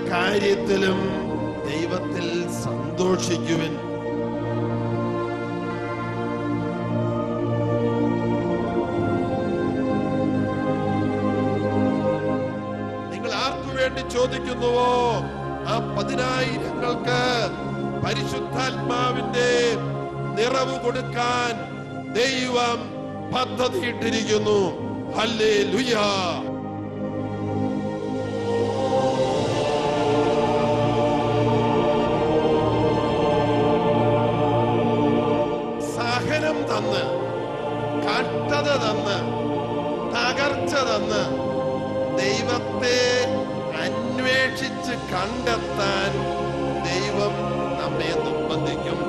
കാര്യത്തിലും ദൈവത്തിൽ സന്തോഷിക്കുവിൻ നിങ്ങൾ ആർക്കു വേണ്ടി ചോദിക്കുന്നുവോ ആ പതിനായിരങ്ങൾക്ക് പരിശുദ്ധാത്മാവിന്റെ നിറവ് കൊടുക്കാൻ ദൈവം പദ്ധതിയിട്ടിരിക്കുന്നു ഹല്ലേ ലുയാ സഹനം തന്ന് കഷ്ടത തന്ന് തകർച്ച തന്ന് ദൈവത്തെ അന്വേഷിച്ച് കണ്ടെത്താൻ ദൈവം നമ്മെ നിർബന്ധിക്കും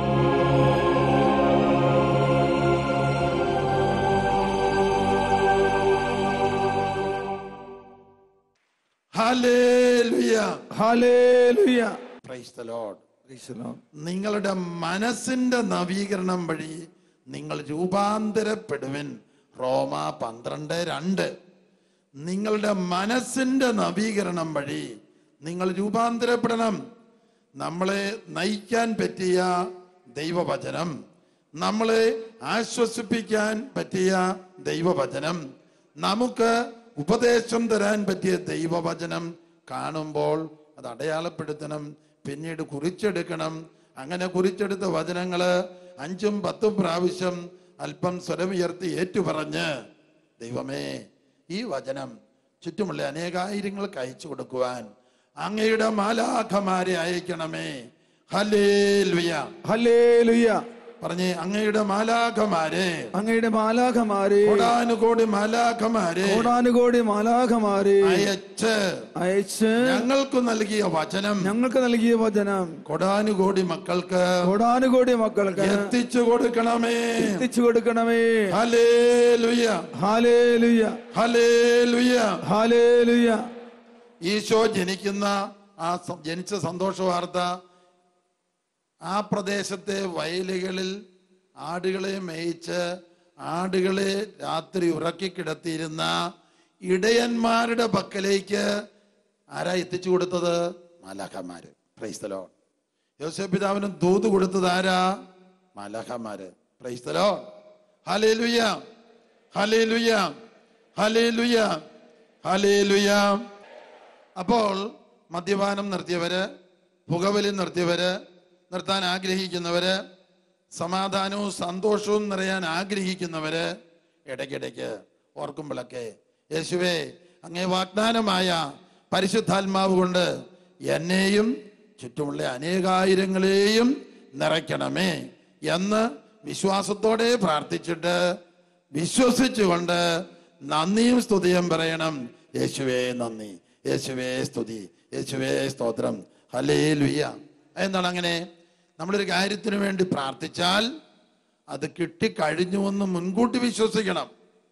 hallelujah hallelujah praise the Lord Praise the Lord. നിങ്ങളുടെ മനസ്സിന്റെ നവീകരണം വഴി നിങ്ങൾ രൂപാന്തരപ്പെടുവിൻ റോമ പന്ത്രണ്ട് രണ്ട് നിങ്ങളുടെ മനസ്സിന്റെ നവീകരണം വഴി നിങ്ങൾ രൂപാന്തരപ്പെടണം നമ്മളെ നയിക്കാൻ പറ്റിയ ദൈവവചനം നമ്മളെ ആശ്വസിപ്പിക്കാൻ പറ്റിയ ദൈവവചനം നമുക്ക് ഉപദേശം തരാൻ പറ്റിയ ദൈവവചനം കാണുമ്പോൾ അത് അടയാളപ്പെടുത്തണം പിന്നീട് കുറിച്ചെടുക്കണം അങ്ങനെ കുറിച്ചെടുത്ത വചനങ്ങള് അഞ്ചും പത്തും പ്രാവശ്യം അല്പം സ്വരമുയർത്തി ഏറ്റുപറഞ്ഞ് ദൈവമേ ഈ വചനം ചുറ്റുമുള്ള അനേകായിരങ്ങൾക്ക് അയച്ചു കൊടുക്കുവാൻ അങ്ങയുടെ മാലാഖമാരെ അയക്കണമേ ഹല്ലേലൂയ ഹല്ലേലൂയ പറഞ്ഞേ അങ്ങയുടെ മാലാഖമാരെ അങ്ങയുടെ മാലാഖമാരെ കോടാനുകോടി മാലാഖമാരെ കോടാനുകോടി മാലാഖമാരെ അയച്ച് അയച്ച് ഞങ്ങൾക്ക് നൽകിയ വചനം ഞങ്ങൾക്ക് നൽകിയ വചനം കോടാനുകോടി മക്കൾക്ക് കോടാനുകോടി മക്കൾക്ക് എത്തിച്ചു കൊടുക്കണമേ എത്തിച്ചു കൊടുക്കണമേ hallelujah hallelujah hallelujah hallelujah Eesho ജനിക്കുന്ന ആ സ- ജനിച്ച സന്തോഷ വാർത്ത ആ പ്രദേശത്തെ വയലുകളിൽ ആടുകളെ മേയിച്ച് ആടുകളെ രാത്രി ഉറക്കി കിടത്തിയിരുന്ന ഇടയന്മാരുടെ പക്കലേക്ക് ആരാ എത്തിച്ചു കൊടുത്തത് മാലാഖമാര് പ്രൈസ്തലോ യോസഫ് പിതാവിനും ദൂത് കൊടുത്തത് ആരാ മാലാഖമാര് പ്രൈസ്തലോ ഹലേലുയ ഹലേലുയ ഹലേലുയ ഹലേലുയ അപ്പോൾ മദ്യപാനം നിർത്തിയവര് പുകവലി നിർത്തിയവര് നിർത്താൻ ആഗ്രഹിക്കുന്നവര് സമാധാനവും സന്തോഷവും നിറയാൻ ആഗ്രഹിക്കുന്നവര് ഇടയ്ക്കിടയ്ക്ക് ഓർക്കുമ്പോഴൊക്കെ യേശുവേ അങ്ങേ വാഗ്ദാനമായ പരിശുദ്ധാത്മാവ് കൊണ്ട് എന്നെയും ചുറ്റുമുള്ള അനേകായിരങ്ങളെയും നിറയ്ക്കണമേ എന്ന് വിശ്വാസത്തോടെ പ്രാർത്ഥിച്ചിട്ട് വിശ്വസിച്ചുകൊണ്ട് നന്ദിയും സ്തുതിയും പറയണം യേശുവേ നന്ദി യേശുവേ സ്തുതി യേശുവേ സ്തോത്രം ഹലേ ലുയ്യ എന്താണ് അങ്ങനെ നമ്മളൊരു കാര്യത്തിന് വേണ്ടി പ്രാർത്ഥിച്ചാൽ അത് കിട്ടിക്കഴിഞ്ഞുവെന്ന് മുൻകൂട്ടി വിശ്വസിക്കണം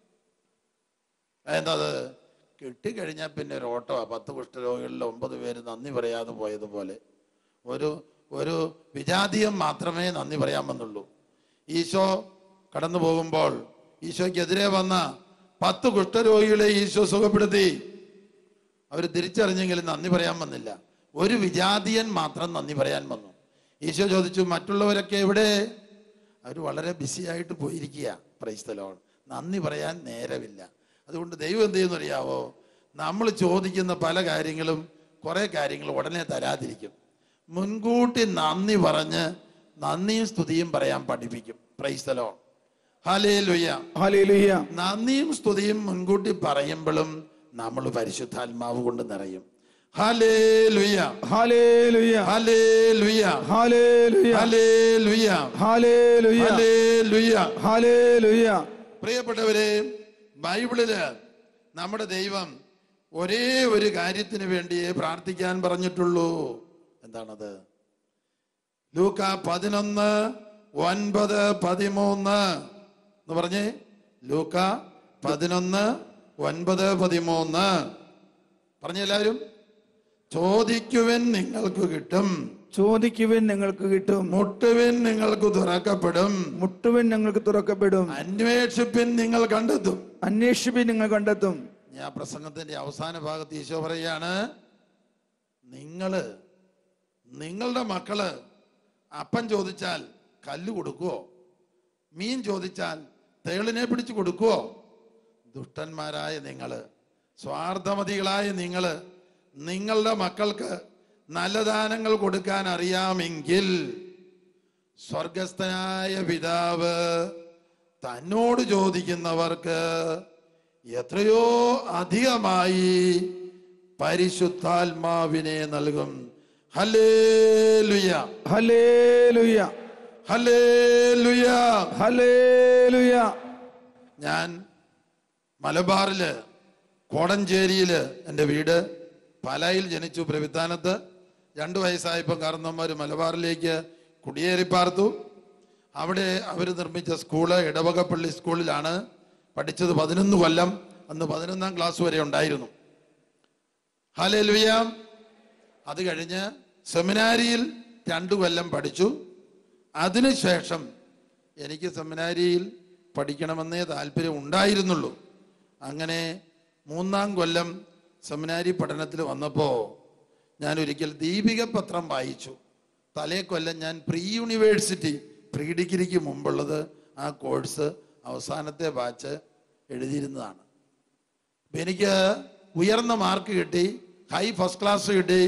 എന്തത് കിട്ടിക്കഴിഞ്ഞാൽ പിന്നെ ഒരു ഓട്ടോ പത്ത് കുഷ്ഠരോഗികളിൽ ഒമ്പത് പേര് നന്ദി പറയാതെ പോയതുപോലെ ഒരു ഒരു വിജാതീയം മാത്രമേ നന്ദി പറയാൻ വന്നുള്ളൂ ഈശോ കടന്നു പോകുമ്പോൾ ഈശോയ്ക്കെതിരെ വന്ന പത്ത് കുഷ്ഠരോഗികളെ ഈശോ സുഖപ്പെടുത്തി അവർ തിരിച്ചറിഞ്ഞെങ്കിലും നന്ദി പറയാൻ വന്നില്ല ഒരു വിജാതിയൻ മാത്രം നന്ദി പറയാൻ വന്നു ഈശോ ചോദിച്ചു മറ്റുള്ളവരൊക്കെ എവിടെ അവർ വളരെ ബിസി ആയിട്ട് പോയിരിക്കുക പ്രൈസ്തലോൺ നന്ദി പറയാൻ നേരമില്ല അതുകൊണ്ട് ദൈവം എന്ത് ചെയ്യുന്നു അറിയാവോ നമ്മൾ ചോദിക്കുന്ന പല കാര്യങ്ങളും കുറെ കാര്യങ്ങൾ ഉടനെ തരാതിരിക്കും മുൻകൂട്ടി നന്ദി പറഞ്ഞ് നന്ദിയും സ്തുതിയും പറയാൻ പഠിപ്പിക്കും പ്രൈസ്തലോൺ ഹലേ ലുയ്യ ഹാലേലുയ നന്ദിയും സ്തുതിയും മുൻകൂട്ടി പറയുമ്പോഴും നമ്മൾ പരിശുദ്ധാത്മാവ് കൊണ്ട് നിറയും ഹലേ ലുയ്യ ഹാലേലുയ ഹലേ ലുയ്യ ഹാലേലുയ ഹലേ ലുയ്യ ഹാലേലുയ ഹലേ ലുയ്യ ഹാലേലുയ പ്രിയപ്പെട്ടവരെ ബൈബിളില് നമ്മുടെ ദൈവം ഒരേ ഒരു കാര്യത്തിന് വേണ്ടിയേ പ്രാർത്ഥിക്കാൻ പറഞ്ഞിട്ടുള്ളൂ എന്താണത് ലൂക്ക പതിനൊന്ന് ഒൻപത് പതിമൂന്ന് എന്ന് പറഞ്ഞേ ലൂക്ക പതിനൊന്ന് ഒൻപത് പതിമൂന്ന് പറഞ്ഞ എല്ലാവരും ചോദിക്കുവൻ നിങ്ങൾക്ക് കിട്ടും ചോദിക്കുവിൻ നിങ്ങൾക്ക് കിട്ടും മുട്ടുവിൻ നിങ്ങൾക്ക് തുറക്കപ്പെടും മുട്ടുവിൻ നിങ്ങൾക്ക് തുറക്കപ്പെടും അന്വേഷിപ്പിൻ നിങ്ങൾ കണ്ടെത്തും അന്വേഷിപ്പിൻ നിങ്ങൾ കണ്ടെത്തും ഞാൻ പ്രസംഗത്തിന്റെ അവസാന ഭാഗത്ത് ഈശോ പറയാണ് നിങ്ങള് നിങ്ങളുടെ മക്കള് അപ്പം ചോദിച്ചാൽ കല്ല് കൊടുക്കുവോ മീൻ ചോദിച്ചാൽ തേളിനെ പിടിച്ചു കൊടുക്കുവോ ദുഷ്ടന്മാരായ നിങ്ങള് സ്വാർത്ഥമതികളായ നിങ്ങള് നിങ്ങളുടെ മക്കൾക്ക് നല്ല ദാനങ്ങൾ കൊടുക്കാൻ അറിയാമെങ്കിൽ സ്വർഗസ്ഥനായ പിതാവ് തന്നോട് ചോദിക്കുന്നവർക്ക് എത്രയോ അധികമായി പരിശുദ്ധാത്മാവിനെ നൽകും ഹല്ലേലുയ ഹല്ലേലൂയ ഹല്ലേലുയ ഹല്ലേലൂയ ഞാൻ മലബാറില് കോടഞ്ചേരിയില് എൻ്റെ വീട് പാലായിൽ ജനിച്ചു പ്രവിധാനത്ത് രണ്ടു വയസ്സായപ്പോൾ കാരണവന്മാർ മലബാറിലേക്ക് കുടിയേറി പാർത്തു അവിടെ അവർ നിർമ്മിച്ച സ്കൂള് ഇടവകപ്പള്ളി സ്കൂളിലാണ് പഠിച്ചത് പതിനൊന്ന് കൊല്ലം അന്ന് പതിനൊന്നാം ക്ലാസ് വരെ ഉണ്ടായിരുന്നു ഹാലേലുയ അത് കഴിഞ്ഞ് സെമിനാരിയിൽ രണ്ടു കൊല്ലം പഠിച്ചു അതിനുശേഷം എനിക്ക് സെമിനാരിയിൽ പഠിക്കണമെന്നേ താല്പര്യം ഉണ്ടായിരുന്നുള്ളൂ അങ്ങനെ മൂന്നാം കൊല്ലം സെമിനാരി പഠനത്തിൽ വന്നപ്പോൾ ഞാൻ ഒരിക്കൽ ദീപിക പത്രം വായിച്ചു തലേ കൊല്ലം ഞാൻ പ്രീ യൂണിവേഴ്സിറ്റി പ്രീ ഡിഗ്രിക്ക് മുമ്പുള്ളത് ആ കോഴ്സ് അവസാനത്തെ ബാച്ച് എഴുതിയിരുന്നതാണ് അപ്പൊ എനിക്ക് ഉയർന്ന മാർക്ക് കിട്ടി ഹൈ ഫസ്റ്റ് ക്ലാസ് കിട്ടി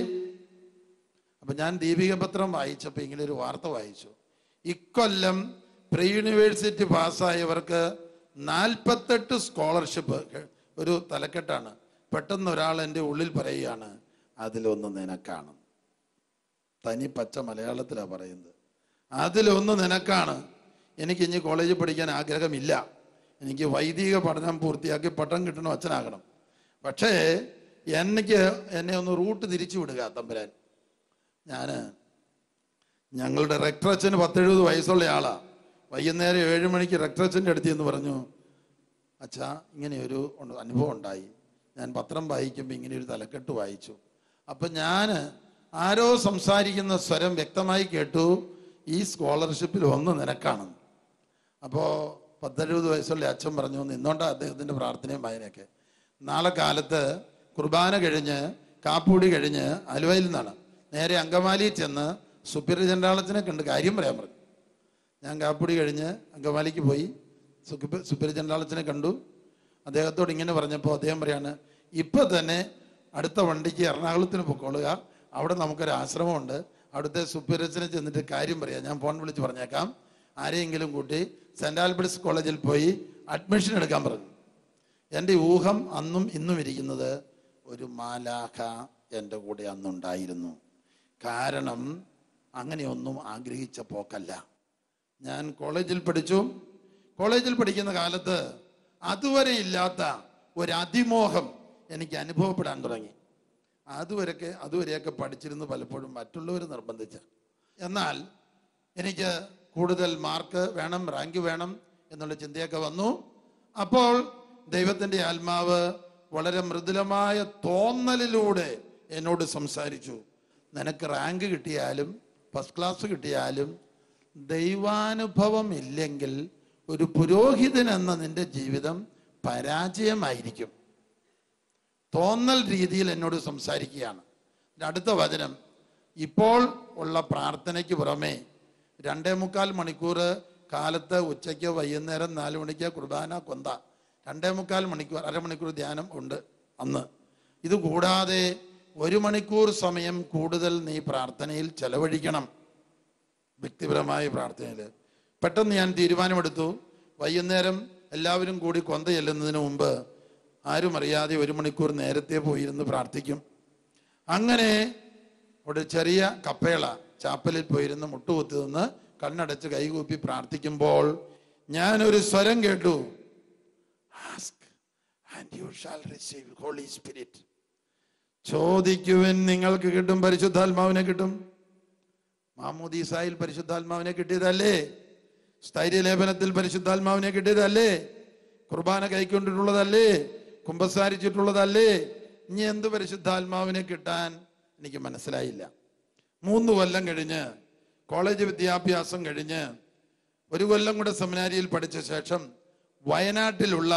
അപ്പൊ ഞാൻ ദീപിക പത്രം വായിച്ചപ്പോൾ ഇങ്ങനെ ഒരു വാർത്ത വായിച്ചു ഇക്കൊല്ലം പ്രീ യൂണിവേഴ്സിറ്റി പാസ്സായവർക്ക് നാൽപ്പത്തെട്ട് സ്കോളർഷിപ്പ് ഒരു തലക്കെട്ടാണ് പെട്ടെന്ന് ഒരാൾ എൻ്റെ ഉള്ളിൽ പറയുകയാണ് അതിലൊന്ന് നിനക്കാണ് തനി പച്ച മലയാളത്തിലാണ് പറയുന്നത് അതിലൊന്ന് നിനക്കാണ് എനിക്ക് ഇനി കോളേജിൽ പഠിക്കാൻ ആഗ്രഹമില്ല എനിക്ക് വൈദിക പഠനം പൂർത്തിയാക്കി പട്ടം കിട്ടണം അച്ഛനാകണം പക്ഷേ എനിക്ക് എന്നെ ഒന്ന് റൂട്ട് തിരിച്ചു വിടുക തമ്പുരാൻ ഞാൻ ഞങ്ങളുടെ റെക്ടറച്ചന് പത്തെഴുപത് വയസ്സുള്ള ആളാ വൈകുന്നേരം ഏഴ് മണിക്ക് റെക്ടറച്ചൻ്റെ അടുത്ത് എന്ന് പറഞ്ഞു അച്ഛാ ഇങ്ങനെ ഒരു ഉണ്ട്- അനുഭവം ഉണ്ടായി ഞാൻ പത്രം വായിക്കുമ്പോൾ ഇങ്ങനെ ഒരു തലക്കെട്ട് വായിച്ചു അപ്പം ഞാൻ ആരോ സംസാരിക്കുന്ന സ്വരം വ്യക്തമായി കേട്ടു ഈ സ്കോളർഷിപ്പിൽ ഒന്ന് നിനക്കാണ് അപ്പോൾ പത്തെഴുപത് വയസ്സുള്ള അച്ഛൻ പറഞ്ഞു നിന്നോണ്ട അദ്ദേഹത്തിൻ്റെ പ്രാർത്ഥനയും വായനയൊക്കെ നാളെ കാലത്ത് കുർബാന കഴിഞ്ഞ് കാപ്പൂടി കഴിഞ്ഞ് ആലുവയിൽ നിന്നാണ് നേരെ അങ്കമാലിയിൽ ചെന്ന് സുപ്പീരിയർ ജനറാളത്തിനെ കണ്ട് കാര്യം പറയാൻ പറഞ്ഞു ഞാൻ കാപ്പുടി കഴിഞ്ഞ് അങ്കമാലിക്ക് പോയി സുപ്പ- സുപ്പീരിയർ ജനറാളത്തിനെ കണ്ടു അദ്ദേഹത്തോട് ഇങ്ങനെ പറഞ്ഞപ്പോൾ അദ്ദേഹം പറയാണ് ഇപ്പൊ തന്നെ അടുത്ത വണ്ടിക്ക് എറണാകുളത്തിന് പൊക്കോളുക അവിടെ നമുക്കൊരു ആശ്രമമുണ്ട് അവിടുത്തെ സുപ്പീരിയർസിനെ ചെന്നിട്ട് കാര്യം പറയാം ഞാൻ ഫോൺ വിളിച്ച് പറഞ്ഞേക്കാം ആരെയെങ്കിലും കൂട്ടി സെന്റ് ആൽബർട്ട്സ് കോളേജിൽ പോയി അഡ്മിഷൻ എടുക്കാൻ പറഞ്ഞു എൻ്റെ ഊഹം അന്നും ഇന്നും ഇരിക്കുന്നത് ഒരു മാലാഖ എൻ്റെ കൂടെ അന്നുണ്ടായിരുന്നു കാരണം അങ്ങനെയൊന്നും ആഗ്രഹിച്ച പോക്കല്ല ഞാൻ കോളേജിൽ പഠിച്ചു കോളേജിൽ പഠിക്കുന്ന കാലത്ത് അതുവരെ ഇല്ലാത്ത ഒരു അതിമോഹം എനിക്ക് അനുഭവപ്പെടാൻ തുടങ്ങി അതുവരെയൊക്കെ അതുവരെയൊക്കെ പഠിച്ചിരുന്നു പലപ്പോഴും മറ്റുള്ളവർ നിർബന്ധിച്ച എന്നാൽ എനിക്ക് കൂടുതൽ മാർക്ക് വേണം റാങ്ക് വേണം എന്നുള്ള ചിന്തയൊക്കെ വന്നു അപ്പോൾ ദൈവത്തിൻ്റെ ആത്മാവ് വളരെ മൃദുലമായ തോന്നലിലൂടെ എന്നോട് സംസാരിച്ചു നിനക്ക് റാങ്ക് കിട്ടിയാലും ഫസ്റ്റ് ക്ലാസ് കിട്ടിയാലും ദൈവാനുഭവം ഇല്ലെങ്കിൽ ഒരു പുരോഹിതൻ എന്ന നിന്റെ ജീവിതം പരാജയമായിരിക്കും തോന്നൽ രീതിയിൽ എന്നോട് സംസാരിക്കുകയാണ് ഇതിന്റെ അടുത്ത വചനം ഇപ്പോൾ ഉള്ള പ്രാർത്ഥനയ്ക്ക് പുറമെ രണ്ടേ മുക്കാൽ മണിക്കൂർ കാലത്ത് ഉച്ചയ്ക്ക് വൈകുന്നേരം നാല് മണിക്ക് കുർബാന കൊന്ത രണ്ടേ മുക്കാൽ മണിക്കൂർ അരമണിക്കൂർ ധ്യാനം ഉണ്ട് അന്ന് ഇത് കൂടാതെ ഒരു മണിക്കൂർ സമയം കൂടുതൽ നീ പ്രാർത്ഥനയിൽ ചെലവഴിക്കണം വ്യക്തിപരമായ പ്രാർത്ഥനയിൽ പെട്ടെന്ന് ഞാൻ തീരുമാനമെടുത്തു വൈകുന്നേരം എല്ലാവരും കൂടി കൊന്ത ചെല്ലുന്നതിന് മുമ്പ് ആരും അറിയാതെ ഒരു മണിക്കൂർ നേരത്തെ പോയിരുന്ന് പ്രാർത്ഥിക്കും അങ്ങനെ ഒരു ചെറിയ കപ്പേള ചാപ്പലിൽ പോയിരുന്ന് മുട്ടുകുത്തി നിന്ന് കണ്ണടച്ച് കൈകൂപ്പി പ്രാർത്ഥിക്കുമ്പോൾ ഞാനൊരു സ്വരം കേട്ടു ask and you shall receive holy spirit ചോദിക്കുവൻ നിങ്ങൾക്ക് കിട്ടും പരിശുദ്ധാത്മാവിനെ കിട്ടും മാമോദീസായിൽ പരിശുദ്ധാത്മാവിനെ കിട്ടിയതല്ലേ സ്ഥൈര്യലേപനത്തിൽ പരിശുദ്ധാത്മാവിനെ കിട്ടിയതല്ലേ കുർബാന കൈക്കൊണ്ടിട്ടുള്ളതല്ലേ കുമ്പസാരിച്ചിട്ടുള്ളതല്ലേ ഇനി എന്ത് പരിശുദ്ധാത്മാവിനെ കിട്ടാൻ എനിക്ക് മനസ്സിലായില്ല മൂന്ന് കൊല്ലം കഴിഞ്ഞ് കോളേജ് വിദ്യാഭ്യാസം കഴിഞ്ഞ് ഒരു കൊല്ലം കൂടെ സെമിനാരിയിൽ പഠിച്ച ശേഷം വയനാട്ടിലുള്ള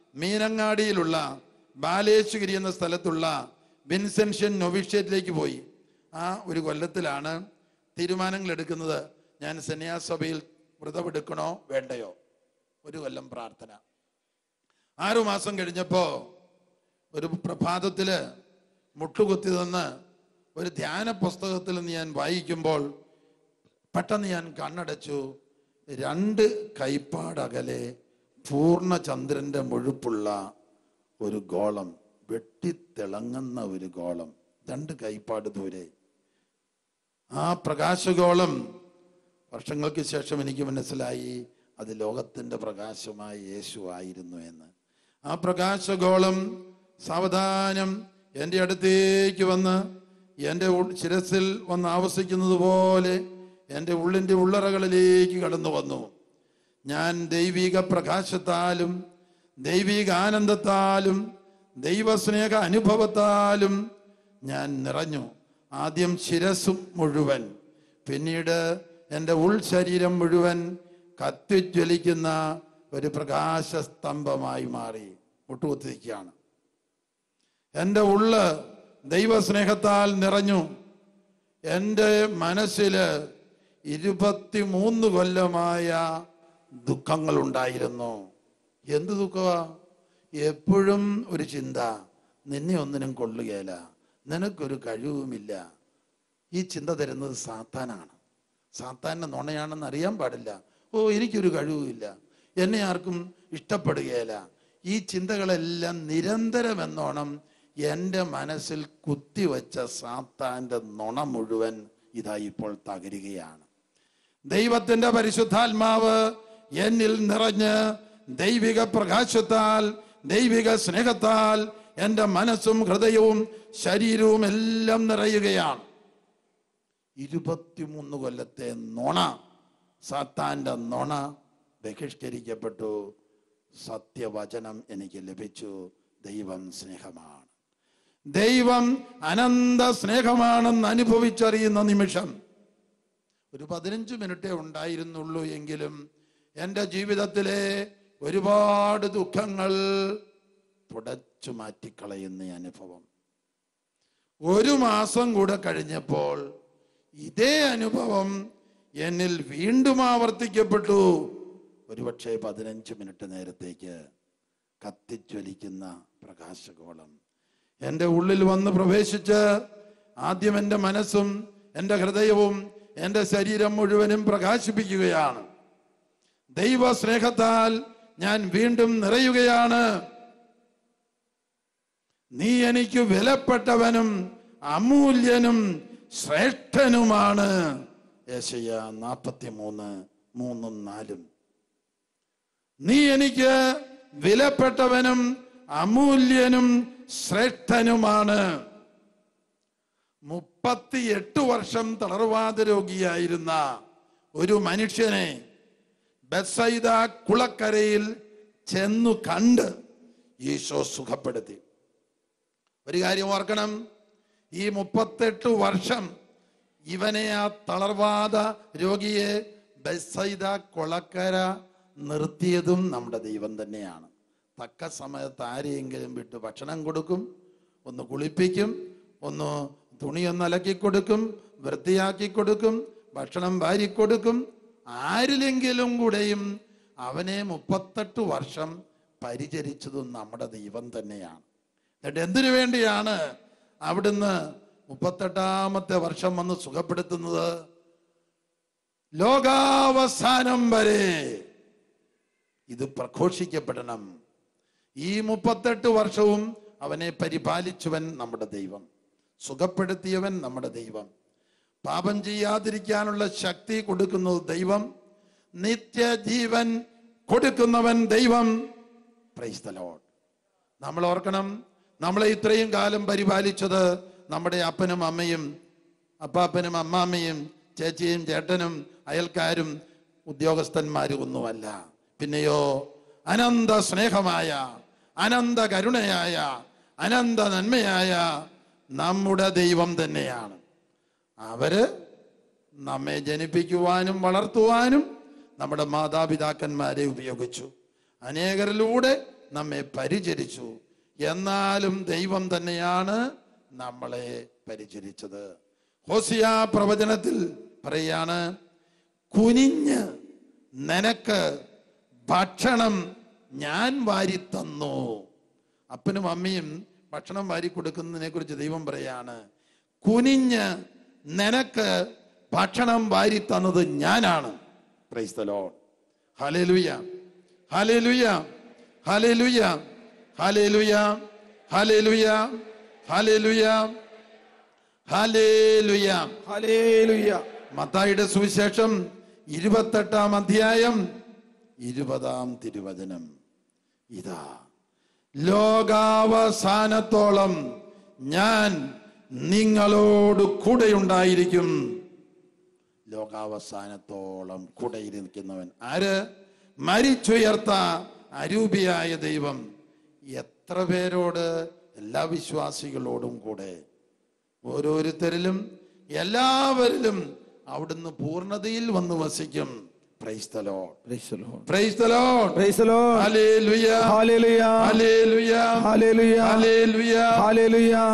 മീനങ്ങാടിയിലുള്ള ബാലേശ്വരി എന്ന സ്ഥലത്തുള്ള വിൻസെൻഷ്യൻ നൊവിഷ്യത്തിലേക്ക് പോയി ആ ഒരു കൊല്ലത്തിലാണ് തീരുമാനങ്ങൾ എടുക്കുന്നത് ഞാൻ സന്യാസഭയിൽ വ്രതമെടുക്കണോ വേണ്ടയോ ഒരു കൊല്ലം പ്രാർത്ഥന ആറു മാസം കഴിഞ്ഞപ്പോ ഒരു പ്രഭാതത്തില് മുട്ടുകുത്തി നിന്ന് ഒരു ധ്യാന പുസ്തകത്തിൽ നിന്ന് ഞാൻ വായിക്കുമ്പോൾ പെട്ടെന്ന് ഞാൻ കണ്ണടച്ചു രണ്ട് കൈപ്പാടകലെ പൂർണ്ണചന്ദ്രന്റെ മുഴുപ്പുള്ള ഒരു ഗോളം വെട്ടിത്തിളങ്ങുന്ന ഒരു ഗോളം രണ്ട് കൈപ്പാട് ദൂരെ ആ പ്രകാശഗോളം വർഷങ്ങൾക്ക് ശേഷം എനിക്ക് മനസ്സിലായി അത് ലോകത്തിന്റെ പ്രകാശമായി യേശു ആയിരുന്നു എന്ന് ആ പ്രകാശഗോളം സാവധാനം എൻ്റെ അടുത്തേക്ക് വന്ന് എൻ്റെ ഉൾ- ശിരസിൽ വന്ന് ആവസിക്കുന്നത് പോലെ എൻ്റെ ഉള്ളിൻ്റെ ഉള്ളറകളിലേക്ക് കടന്നു വന്നു ഞാൻ ദൈവിക പ്രകാശത്താലും ദൈവിക ആനന്ദത്താലും ദൈവസ്നേഹ അനുഭവത്താലും ഞാൻ നിറഞ്ഞു ആദ്യം ശിരസും മുഴുവൻ പിന്നീട് എൻ്റെ ഉൾ ശരീരം മുഴുവൻ കത്തിജ്വലിക്കുന്ന ഒരു പ്രകാശ സ്തംഭമായി മാറി മുട്ടുകുത്തിരിക്കുകയാണ് എൻ്റെ ഉള്ള് ദൈവസ്നേഹത്താൽ നിറഞ്ഞു എൻ്റെ മനസ്സില് ഇരുപത്തിമൂന്ന് കൊല്ലമായ ദുഃഖങ്ങൾ ഉണ്ടായിരുന്നു എന്ത് ദുഃഖമാ എപ്പോഴും ഒരു ചിന്ത നിന്നെ ഒന്നിനും കൊള്ളുകയില്ല നിനക്കൊരു കഴിവുമില്ല ഈ ചിന്ത തരുന്നത് സാത്താനാണ് സാത്താൻ്റെ നുണയാണെന്ന് അറിയാൻ പാടില്ല ഓ എനിക്കൊരു കഴിവുമില്ല എന്നെ ആർക്കും ഇഷ്ടപ്പെടുകയില്ല ഈ ചിന്തകളെല്ലാം നിരന്തരം എന്നോണം എൻ്റെ മനസ്സിൽ കുത്തിവെച്ച സാത്താൻ്റെ നുണ മുഴുവൻ ഇതാ ഇപ്പോൾ തകരുകയാണ് ദൈവത്തിന്റെ പരിശുദ്ധാത്മാവ് എന്നിൽ നിറഞ്ഞ് ദൈവിക പ്രകാശത്താൽ ദൈവിക സ്നേഹത്താൽ എൻ്റെ മനസ്സും ഹൃദയവും ശരീരവും എല്ലാം നിറയുകയാണ് ഇരുപത്തിമൂന്ന് കൊല്ലത്തെ നുണ സാത്താന്റെ നുണ ബഹിഷ്കരിക്കപ്പെട്ടു സത്യവചനം എനിക്ക് ലഭിച്ചു ദൈവം സ്നേഹമാണ് ദൈവം അനന്ത സ്നേഹമാണെന്ന് അനുഭവിച്ചറിയുന്ന നിമിഷം ഒരു പതിനഞ്ച് മിനിറ്റേ ഉണ്ടായിരുന്നുള്ളൂ എങ്കിലും എൻ്റെ ജീവിതത്തിലെ ഒരുപാട് ദുഃഖങ്ങൾ തുടച്ചു മാറ്റിക്കളയുന്ന ഈ അനുഭവം ഒരു മാസം കൂടെ കഴിഞ്ഞപ്പോൾ ഇതേ അനുഭവം എന്നിൽ വീണ്ടും ആവർത്തിക്കപ്പെട്ടു ഒരുപക്ഷെ പതിനഞ്ച് മിനിറ്റ് നേരത്തേക്ക് കത്തിജ്വലിക്കുന്ന പ്രകാശഗോളം എൻ്റെ ഉള്ളിൽ വന്ന് പ്രവേശിച്ച് ആദ്യം എൻ്റെ മനസ്സും എൻ്റെ ഹൃദയവും എൻ്റെ ശരീരം മുഴുവനും പ്രകാശിപ്പിക്കുകയാണ് ദൈവ സ്നേഹത്താൽ ഞാൻ വീണ്ടും നിറയുകയാണ് നീ എനിക്ക് വിലപ്പെട്ടവനും അമൂല്യനും ശ്രേഷ്ഠനുമാണ് യേശയ്യ നാൽപ്പത്തി മൂന്ന് മൂന്നും നാലും നീ എനിക്ക് വിലപ്പെട്ടവനും അമൂല്യനും ശ്രേഷ്ഠനുമാണ് മുപ്പത്തിയെട്ട് വർഷം തളർവാദ രോഗിയായിരുന്ന ഒരു മനുഷ്യനെ ബെസൈദ കുളക്കരയിൽ ചെന്നു കണ്ട് ഈശോ സുഖപ്പെടുത്തി ഒരു കാര്യം ഓർക്കണം ഈ മുപ്പത്തെട്ട് വർഷം ഇവനെ ആ തളർവാദ രോഗിയെ ബെസൈദ കുളക്കര നിർത്തിയതും നമ്മുടെ ദൈവം തന്നെയാണ് തക്ക സമയത്ത് ആരെയെങ്കിലും വിട്ട് ഭക്ഷണം കൊടുക്കും ഒന്ന് കുളിപ്പിക്കും ഒന്ന് തുണിയൊന്ന് അലക്കി കൊടുക്കും വൃത്തിയാക്കി കൊടുക്കും ഭക്ഷണം വാരിക്കൊടുക്കും ആരിലെങ്കിലും കൂടെയും അവനെ മുപ്പത്തെട്ട് വർഷം പരിചരിച്ചതും നമ്മുടെ ദൈവം തന്നെയാണ് എന്നിട്ട് എന്തിനു വേണ്ടിയാണ് അവിടുന്ന് മുപ്പത്തെട്ടാമത്തെ വർഷം വന്ന് സുഖപ്പെടുത്തുന്നത് ലോകാവസാനം വരെ ഇത് പ്രഘോഷിക്കപ്പെടണം ഈ മുപ്പത്തെട്ട് വർഷവും അവനെ പരിപാലിച്ചവൻ നമ്മുടെ ദൈവം സുഖപ്പെടുത്തിയവൻ നമ്മുടെ ദൈവം പാപം ചെയ്യാതിരിക്കാനുള്ള ശക്തി കൊടുക്കുന്നത് ദൈവം നിത്യജീവൻ കൊടുക്കുന്നവൻ ദൈവം പ്രൈസ് ദ ലോർഡ് നമ്മൾ ഓർക്കണം നമ്മളെ ഇത്രയും കാലം പരിപാലിച്ചത് നമ്മുടെ അപ്പനും അമ്മയും അപ്പാപ്പനും അമ്മാമ്മയും ചേച്ചിയും ചേട്ടനും അയൽക്കാരും ഉദ്യോഗസ്ഥന്മാരും ഒന്നുമല്ല പിന്നെയോ അനന്ത സ്നേഹമായ അനന്ത കരുണയായ അനന്ത നന്മയായ നമ്മുടെ ദൈവം തന്നെയാണ് അവര് നമ്മെ ജനിപ്പിക്കുവാനും വളർത്തുവാനും നമ്മുടെ മാതാപിതാക്കന്മാരെ ഉപയോഗിച്ചു അനേകരിലൂടെ നമ്മെ പരിചരിച്ചു എന്നാലും ദൈവം തന്നെയാണ് നമ്മളെ പരിചരിച്ചത് ഹോസിയ പ്രവചനത്തിൽ പറയാണ് കുനിഞ്ഞ് നിനക്ക് ഭക്ഷണം ഞാൻ വാരി തന്നു അപ്പനും അമ്മയും ഭക്ഷണം വാരി കൊടുക്കുന്നതിനെ കുറിച്ച് ദൈവം പറയാണ് കുനിഞ്ഞ് നിനക്ക് ഭക്ഷണം വാരി തന്നത് ഞാനാണ് praise the Lord hallelujah hallelujah hallelujah hallelujah hallelujah hallelujah hallelujah hallelujah മത്തായിയുടെ സുവിശേഷം ഇരുപത്തെട്ടാം അധ്യായം ഇരുപതാം തിരുവചനം ഇതാ ലോകാവസാനത്തോളം ഞാൻ നിങ്ങളോട് കൂടെയുണ്ടായിരിക്കും ലോകാവസാനത്തോളം കൂടെ ഇരിക്കുന്നവൻ ആര് മരിച്ചുയർത്ത അരൂപിയായ ദൈവം എത്ര പേരോട് എല്ലാ വിശ്വാസികളോടും കൂടെ ഓരോരുത്തരിലും എല്ലാവരിലും അവിടുന്ന് പൂർണ്ണതയിൽ വന്ന് വസിക്കും price the Lord Praise the Lord. Price the Lord Praise the Lord. Hallelujah Hallelujah. Hallelujah Hallelujah. Hallelujah Hallelujah.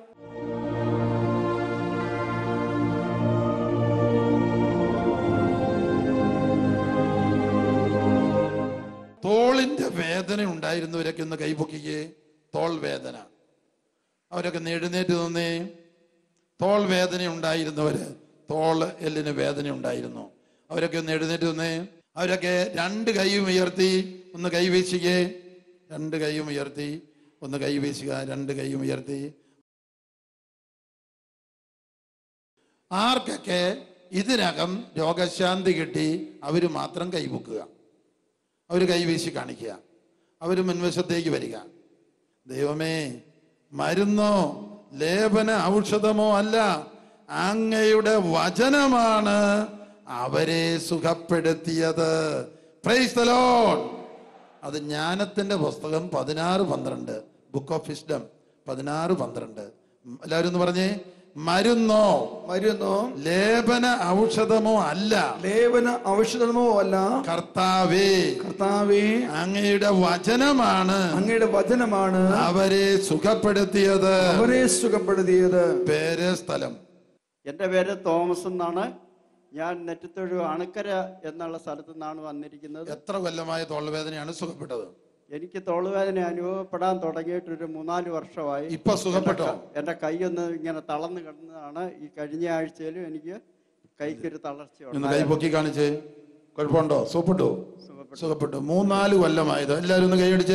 തോളിന്റെ വേദന ഉണ്ടായിരുന്നവരൊക്കെ ഒന്ന് കൈപൊക്കിക്കേ തോൾ വേദന അവരൊക്കെ ഒന്ന് എഴുന്നേറ്റ് നിന്നേ തോൾ വേദന ഉണ്ടായിരുന്നവര് തോൾ എല്ലിന് വേദന ഉണ്ടായിരുന്നു അവരൊക്കെ ഒന്ന് എഴുന്നേറ്റ് നിന്നേ അവരൊക്കെ രണ്ട് കൈയും ഉയർത്തി ഒന്ന് കൈവീശിക്കേ രണ്ട് കൈയും ഉയർത്തി ഒന്ന് കൈവീശുക രണ്ട് കൈയും ഉയർത്തി ആർക്കൊക്കെ ഇതിനകം രോഗശാന്തി കിട്ടി അവര് മാത്രം കൈപൊക്കുക അവർ കൈവീശി കാണിക്കുക അവർ മുൻവശത്തേക്ക് വരിക ദൈവമേ മരുന്നോ ലേപന ഔഷധമോ അല്ല അങ്ങയുടെ വചനമാണ് അവരെ സുഖപ്പെടുത്തിയത് പ്രൈസ് ദ ലോർഡ് അത് ജ്ഞാനത്തിന്റെ പുസ്തകം പതിനാറ് പന്ത്രണ്ട് ബുക്ക് ഓഫ് വിസ്ഡം പതിനാറ് പന്ത്രണ്ട് ഉം, എല്ലാവരും ഒന്ന് പറഞ്ഞേ മരുന്നോ മരുന്നോ ലേപന ഔഷധമോ അല്ല ലേവന ഔഷധമോ അല്ല കർത്താവേ കർത്താവേ അങ്ങയുടെ വചനമാണ് അങ്ങയുടെ വചനമാണ് അവരെ സുഖപ്പെടുത്തിയത് അവരെ സുഖപ്പെടുത്തിയത് പേര് സ്ഥലം എൻ്റെ പേര് തോമസ് എന്നാണ് ഞാൻ നെറ്റത്തൊഴു അണക്കര എന്നുള്ള സ്ഥലത്തു നിന്നാണ് വന്നിരിക്കുന്നത് എത്ര കൊല്ലമായ തോൾവേദനയാണ് സുഖപ്പെട്ടത് എനിക്ക് തോളുവേദന അനുഭവപ്പെടാൻ തുടങ്ങിയിട്ട് ഒരു മൂന്നാല് വർഷമായി ഇപ്പൊ സുഖപ്പെട്ടോ എൻ്റെ കൈയൊന്ന് ഇങ്ങനെ തളർന്നു കിടന്നതാണ് ഈ കഴിഞ്ഞ ആഴ്ചയിലും എനിക്ക് കൈക്കൊരു തളർച്ച ഒന്ന് കൈ പൊക്കി കാണിച്ചേ കുഴപ്പമുണ്ടോ സുഖപ്പെട്ടു സുഖപ്പെട്ടു മൂന്നാല് കൊല്ലമായത് എല്ലാവരും ഒന്ന് കൈയടിച്ചേ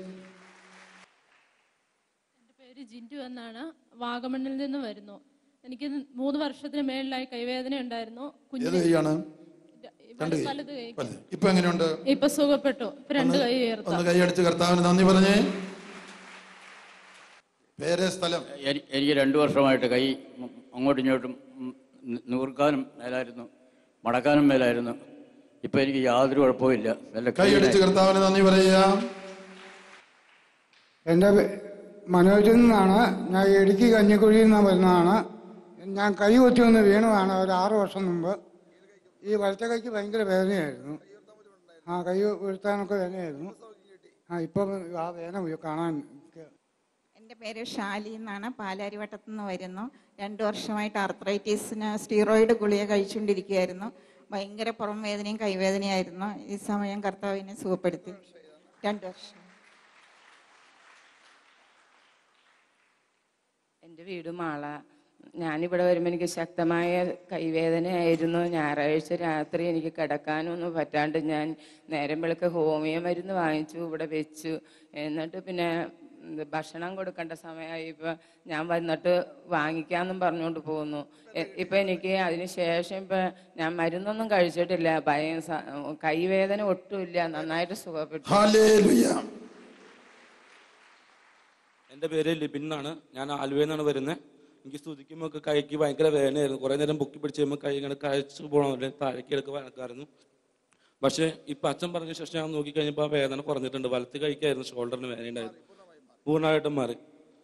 എൻ്റെ പേര് ജിൻറ്റു എന്നാണ് വാഗമണ്ണിൽ നിന്ന് വരുന്നു എനിക്ക് മൂന്ന് വർഷത്തിന് മേളിലായി കൈവേദന ഉണ്ടായിരുന്നു ഏത് കുഞ്ഞിന് കൈയാണ് വലത് രണ്ട് കൈ വലത് കൈ വലത്. ഇപ്പൊ എങ്ങനെയുണ്ട് ഇപ്പൊ സുഖപ്പെട്ടു ഇപ്പൊ രണ്ട് കൈ ഉയർത്താം ഒന്ന് കൈയടിച്ച് കർത്താവിന് നന്ദി പറഞ്ഞേ പേര് സ്ഥലം എനി- എനിക്ക് രണ്ടു വർഷമായിട്ട് കൈ ഉം അങ്ങോട്ടും ഇങ്ങോട്ടും ഉം നി- നിവർക്കാനും മേലായിരുന്നു മടക്കാനും മേലായിരുന്നു ഇപ്പൊ എനിക്ക് യാതൊരു കുഴപ്പമില്ല നല്ല കൈയടിച്ച് കർത്താവിന് നന്ദി പറയുക എൻ്റെ പേ- മനോജിൽ നിന്നാണ് ഞാൻ ഇടുക്കി കഞ്ഞിക്കുഴിയിൽ നിന്ന് വരുന്നതാണ് ഞാൻ കൈ കൊത്തി ഒന്ന് വീണതാണ് ഒരു ആറ് വർഷം മുമ്പ് ഈ വലത്തെ കൈക്ക് ഭയങ്കര വേദനയായിരുന്നു ആ കൈ വീഴ്ത്താനൊക്കെ വേദനയായിരുന്നു ആ ഇപ്പം ആ വേദന ഉയ- കാണാൻ എനിക്ക് എൻ്റെ പേര് ഷാലി എന്നാണ് പാലാരിവട്ടത്തു നിന്ന് വരുന്നു രണ്ട് വർഷമായിട്ട് ആർത്രൈറ്റീസിന് സ്റ്റീറോയിഡ് ഗുളിക കഴിച്ചുകൊണ്ടിരിക്കുകയായിരുന്നു ഭയങ്കര പുറം വേദനയും കൈവേദനയായിരുന്നു ഈ സമയം കർത്താവിനെ സുഖപ്പെടുത്തി രണ്ട് വർഷം എൻ്റെ വീട് മാള ഞാനിവിടെ വരുമ്പോൾ എനിക്ക് ശക്തമായ കൈവേദനയായിരുന്നു ഞായറാഴ്ച രാത്രി എനിക്ക് കിടക്കാനൊന്നും പറ്റാണ്ട് ഞാൻ നേരം വെളുക്ക് ഹോമിയോ മരുന്ന് വാങ്ങിച്ചു ഇവിടെ വെച്ചു എന്നിട്ട് പിന്നെ ഇത് ഭക്ഷണം കൊടുക്കേണ്ട സമയമായി ഇപ്പം ഞാൻ വന്നിട്ട് വാങ്ങിക്കാമെന്നും പറഞ്ഞുകൊണ്ട് പോകുന്നു എ- ഇപ്പം എനിക്ക് അതിന് ശേഷം ഇപ്പം ഞാൻ മരുന്നൊന്നും കഴിച്ചിട്ടില്ല ഭയം സ- കൈവേദന ഒട്ടുമില്ല നന്നായിട്ട് സുഖപ്പെട്ടു ഹല്ലേലൂയ എൻ്റെ പേര് ലിബിൻ എന്നാണ് ഞാൻ ആലുവയിൽ നിന്നാണ് വരുന്നത് എനിക്ക് സ്തുതിക്കുമ്പോൾ ഒക്കെ കൈക്ക് ഭയങ്കര വേദനയായിരുന്നു കുറേ നേരം പൊക്കി പിടിച്ച് കഴിയുമ്പോൾ കൈ ഇങ്ങനെ കഴിച്ചു പോകണമല്ലേ താഴേക്ക് എടുക്കുക വഴക്കായിരുന്നു പക്ഷേ ഇപ്പം അച്ഛൻ പറഞ്ഞ ശേഷം ഞാൻ നോക്കിക്കഴിഞ്ഞപ്പോൾ ആ വേദന കുറഞ്ഞിട്ടുണ്ട് വലത്ത് കൈക്കായിരുന്നു ഷോൾഡറിന് വേദന ഉണ്ടായിരുന്നു പൂർണ്ണമായിട്ടും മാറി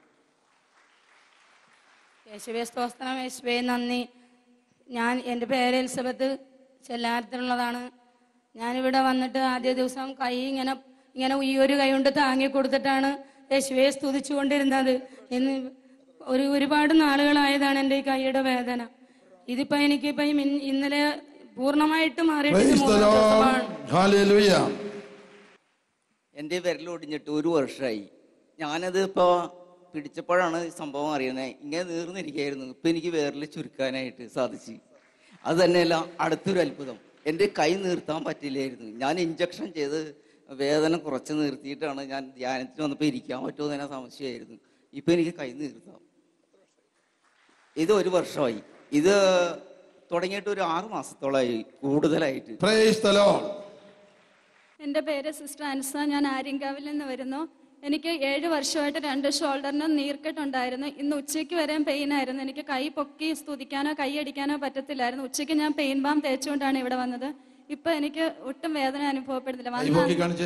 യേശുവേ സ്തോത്രം യേശുവേ നന്ദി ഞാൻ എൻ്റെ പേര് എലിസബത്ത് ചെല്ലാരത്തിലുള്ളതാണ് ഞാനിവിടെ വന്നിട്ട് ആദ്യ ദിവസം കൈ ഇങ്ങനെ ഇങ്ങനെ ഈ ഒരു കൈ കൊണ്ട് താങ്ങി കൊടുത്തിട്ടാണ് യേശുവെ സ്തുതിച്ചുകൊണ്ടിരുന്നത് ഇന്ന് ഒരു ഒരുപാട് നാളുകളായതാണ് എൻ്റെ ഈ കൈയുടെ വേദന ഇതിപ്പോ എനിക്കിപ്പോ ഈ മിൻ- ഇന്നലെ പൂർണ്ണമായിട്ട് മാറിയിട്ട് ഇത് Praise the മൂന്നാം Lord. ദിവസമാണ് Hallelujah. എൻ്റെ വിരൽ ഒടിഞ്ഞിട്ട് ഒരു വർഷമായി ഞാനത് ഇപ്പോൾ പിടിച്ചപ്പോഴാണ് ഈ സംഭവം അറിയുന്നത് ഇങ്ങനെ നീർന്നിരിക്കുകയായിരുന്നു ഇപ്പം എനിക്ക് വിരൽ ചുരുക്കാനായിട്ട് സാധിച്ചു അത് തന്നെയല്ല അടുത്തൊരു അത്ഭുതം എൻ്റെ കൈ നിർത്താൻ പറ്റില്ലായിരുന്നു ഞാൻ ഇഞ്ചക്ഷൻ ചെയ്ത് വേദന കുറച്ച് നിർത്തിയിട്ടാണ് ഞാൻ ധ്യാനത്തിന് വന്നപ്പോൾ ഇരിക്കാൻ പറ്റുമോ എന്ന് തന്നെ സംശയമായിരുന്നു ഇപ്പം എനിക്ക് കൈ നിർത്താം ഇത് ഒരു വർഷമായി ഇത് തുടങ്ങിയിട്ട് ഒരു ആറ് മാസത്തോളമായി കൂടുതലായിട്ട് Praise the Lord. എൻ്റെ പേര് സിസ്റ്റർ അൻസ ഞാൻ ആര്യങ്കാവിൽ നിന്ന് വരുന്നു എനിക്ക് ഏഴ് വർഷമായിട്ട് രണ്ട് ഷോൾഡറിന് നീർക്കെട്ടുണ്ടായിരുന്നു ഇന്ന് ഉച്ചയ്ക്ക് വരെ പെയിൻ ആയിരുന്നു എനിക്ക് കൈ പൊക്കി സ്തുതിക്കാനോ കൈ അടിക്കാനോ പറ്റത്തില്ലായിരുന്നു ഉച്ചയ്ക്ക് ഞാൻ പെയിൻ ബാം തേച്ചുകൊണ്ടാണ് ഇവിടെ വന്നത് ഇപ്പൊ എനിക്ക് ഒട്ടും വേദന അനുഭവപ്പെടുന്നില്ല കൈ വന്ന പൊക്കി കാണിച്ചേ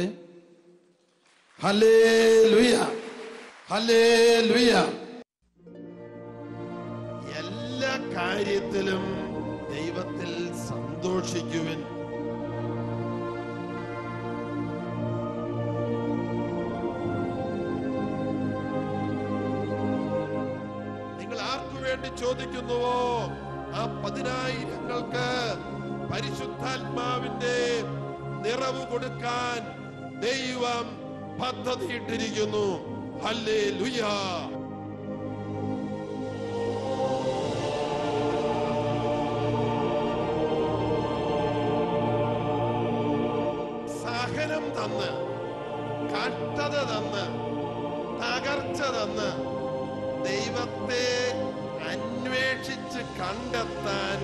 ഹല്ലേലൂയ ഹല്ലേലൂയ എല്ലാ കാര്യത്തിലും ദൈവത്തിൽ സന്തോഷിക്കുവിൻ നിങ്ങൾ ആർക്കു വേണ്ടി ചോദിക്കുന്നുവോ ആ പതിനായിരങ്ങൾക്ക് പരിശുദ്ധാത്മാവിന്റെ നിറവ് കൊടുക്കാൻ ദൈവം പദ്ധതിയിട്ടിരിക്കുന്നു ഹല്ലേ ലുയാ സഹനം തന്ന് കഷ്ടത തന്ന് തകർച്ച തന്ന് ദൈവത്തെ അന്വേഷിച്ച് കണ്ടെത്താൻ